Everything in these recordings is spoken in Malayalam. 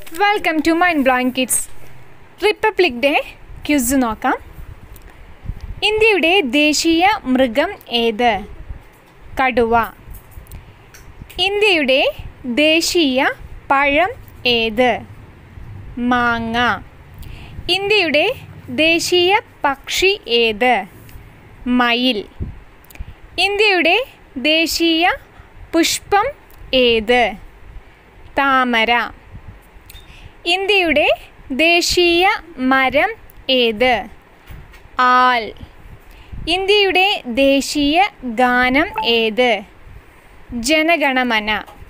welcome to mind blowing kids republic day quiz നോക്കാം ഇന്ത്യയുടെ ദേശീയ മൃഗം ഏത് കടുവ ഇന്ത്യയുടെ ദേശീയ പഴം ഏത് മാങ്ങ ഇന്ത്യയുടെ ദേശീയ പക്ഷി ഏത് മയിൽ ഇന്ത്യയുടെ ദേശീയ പുഷ്പം ഏത് താമര ഇന്ത്യയുടെ ദേശീയ മരം ഏത് ആൽ ഇന്ത്യയുടെ ദേശീയ ഗാനം ഏത് ജനഗണമന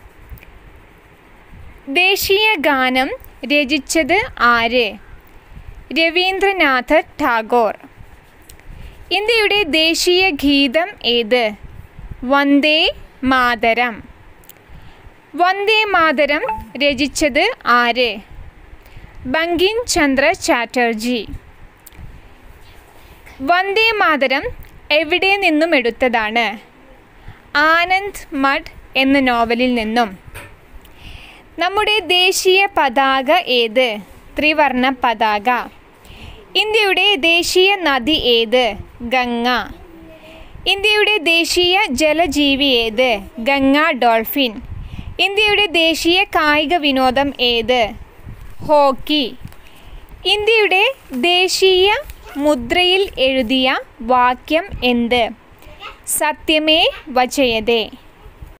ദേശീയ ഗാനം രചിച്ചത് ആര് രവീന്ദ്രനാഥ ടാഗോർ ഇന്ത്യയുടെ ദേശീയ ഗീതം ഏത് വന്ദേ മാതരം വന്ദേ മാതരം രചിച്ചത് ആര് ബങ്കിം ചന്ദ്ര ചാറ്റർജി വന്ദേ മാതരം എവിടെ നിന്നും എടുത്തതാണ് ആനന്ദ് മഡ് എന്ന നോവലിൽ നിന്നും നമ്മുടെ ദേശീയ പതാക ഏത് ത്രിവർണ പതാക ഇന്ത്യയുടെ ദേശീയ നദി ഏത് ഗംഗ ഇന്ത്യയുടെ ദേശീയ ജലജീവി ഏത് ഗംഗ ഡോൾഫിൻ ഇന്ത്യയുടെ ദേശീയ കായിക വിനോദം ഏത് ഹോക്കി ഇന്ത്യയുടെ ദേശീയ മുദ്രയിൽ എഴുതിയ വാക്യം എന്ത് സത്യമേ വചയതേ